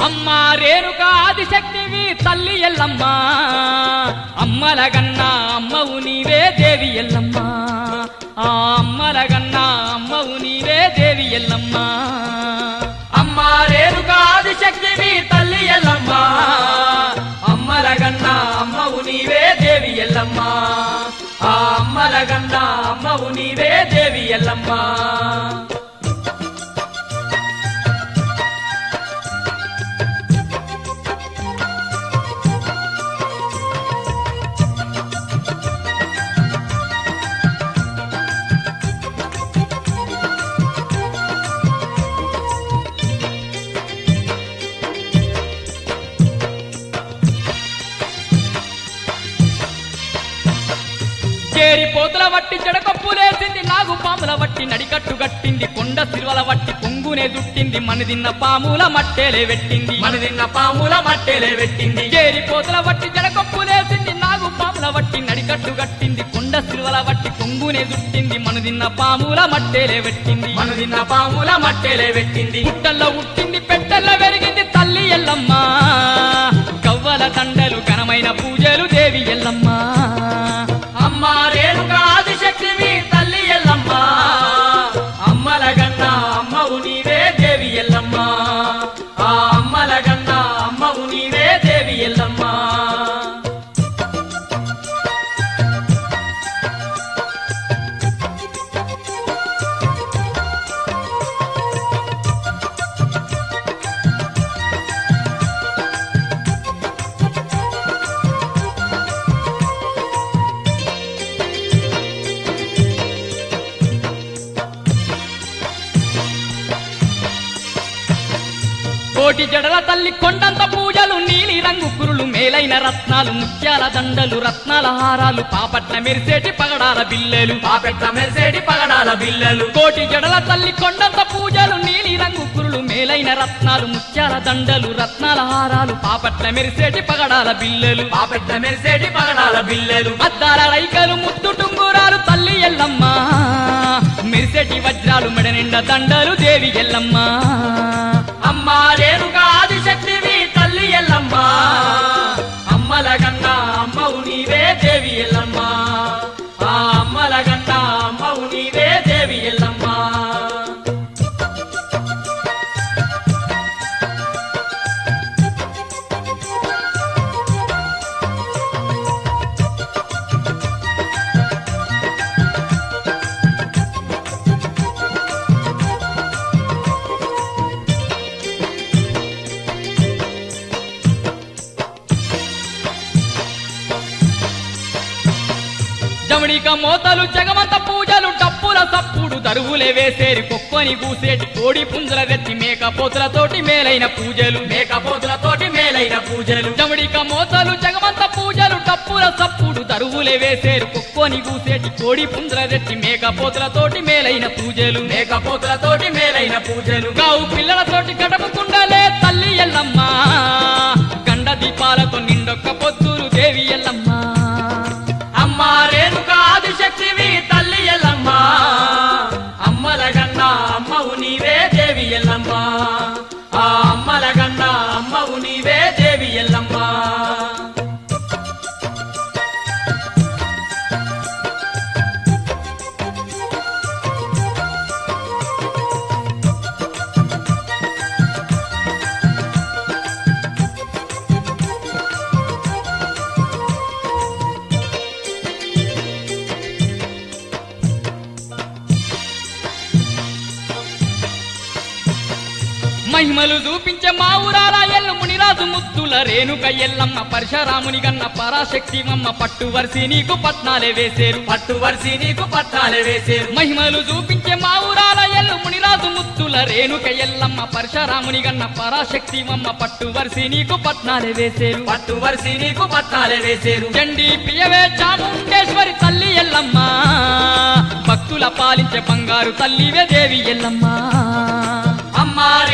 అమ్మ రేణుక ఆదిశక్తివి తల్లి ఎల్లమ్మ అమ్మలగన్న అమ్మవు నీవే దేవి ఎల్లమ్మ ఆ అమ్మలగన్న అమ్మవు నీవే దేవి ఎల్లమ్మ అమ్మ రేణుక ఆదిశక్తివి తల్లి ఎల్లమ్మ అమ్మలగన్న అమ్మవు నీవే దేవి ఎల్లమ్మ ఆ అమ్మలగన్న అమ్మవు నీవే దేవి ఎల్లమ్మ చేరి పోతుల వట్టి చెడకొప్పులేసింది నాగు పాముల వట్టి నడికట్టు గట్టింది కొండ సిరువల వట్టి పొంగునే దుట్టింది మనిదిన్న పాముల మట్టేలే పెట్టింది మనదిన్న పాముల మట్టెలే పెట్టింది చేరి పోతుల వట్టి జడకొప్పులేసింది నాగు పాముల వట్టి నడికట్టు గట్టింది కొండ సిరువల వట్టి పొంగునే దుట్టింది మనుదిన్న పాముల మట్టేలే పెట్టింది మనదిన్న పాముల మట్టెలే పెట్టింది పుట్టల్లో ఉట్టింది పెట్టల్లో పెరిగింది తల్లి ఎల్లమ్మ కవ్వల దండలు ఘనమైన పూజలు దేవి ఎల్లమ్మ అమ్మ రేణుక ఆదిశక్తివి తల్లి ఎల్లమ్మ అమ్మలగన్న అమ్మవు నీవే దేవి ఎల్లమ్మ ఆ అమ్మలగన్న అమ్మవు నీవే దేవి ఎల్లమ్మ కోటి జడల తల్లి కొండంత పూజలు నీలి రంగు కురులు మేలైన రత్నాలు ముత్యాల దండలు రత్నాల హారాలు పాపట్ల మెరిసేటి పగడాల బిల్లెలు పాపెట్ల మెరిసేటి పగడాల బిల్లలు కోటి జడల తల్లి కొండంత పూజలు నీలి రంగు కురులు మేలైన రత్నాలు ముత్యాల దండలు రత్నాల హారాలు పాపట్ల మెరిసేటి పగడాల బిల్లెలు పాపెట్ల మెరిసేటి పగడాల బిల్లలు అద్దాల రైకలు ముద్దు టుంగురాలు తల్లి ఎల్లమ్మ మెరిసేటి వజ్రాలు మెడ నిండా దండలు దేవి ఎల్లమ్మ అమ్మ రేణుక ఆదిశక్తివి తల్లి ఎల్లమ్మ అమ్మలగన్న అమ్మవు నీవే దేవి ఎల్లమ్మ ఆ అమ్మలగన్న అమ్మవు నీవే దేవి ఎల్లమ్మ జమణిక మోతలు జగమంత పూజలు డప్పుల సప్పుడు దరువులే వేసేరి కుక్కొని కూసేటి కోడి పుంజుల రెత్తి మేకపోతులతోటి మేలైన పూజలు మేకపోతులతోటి మేలైన పూజలు జమడిక మోతలు జగమంత పూజలు డప్పుల సప్పుడు దరువులే వేసేరు కుక్కొని కూసేటి కోడి పుంజుల రెత్తి మేకపోతులతోటి మేలైన పూజలు మేకపోతులతోటి మేలైన పూజలు గావు పిల్లలతోటి గడపకుండలే తల్లి ఎల్లమ్మ గండ దీపాలతో నిండొక్క పొద్దులు దేవి ఎల్లమ్మ అమ్మ రేణుక ఆదిశక్తివి తల్లి ఎల్లమ్మ అమ్మలగన్న అమ్మవు నీవే దేవి ఎల్లమ్మ ఆ అమ్మలగన్న అమ్మవు నీవే దేవి ఎల్లమ్మ మహిమలు చూపించే మా ఊరాల ఎల్లు మునిరాజు ముద్దుల రేణుక ఎల్లమ్మ పరశురాముని గన్న పరాశక్తివమ్మ పట్టు వరిసి నీకు పట్నాలే వేసేరు పట్టు వరిసి నీకు పట్టాలే వేసేరు మహిమలు చూపించే మా ఊరాల ఎల్లు మునిరాజు ముద్దుల రేణుక ఎల్లమ్మ పరశురాముని గన్న పరాశక్తివమ్మ పట్టు వరిసి నీకు పట్నాలే వేసేరు పట్టు వరిసి నీకు పట్టాలే వేసేరు చండి ప్రియవే చాముండేశ్వరి తల్లి ఎల్లమ్మ భక్తుల పాలించే బంగారు తల్లివే దేవి ఎల్లమ్మ అమ్మ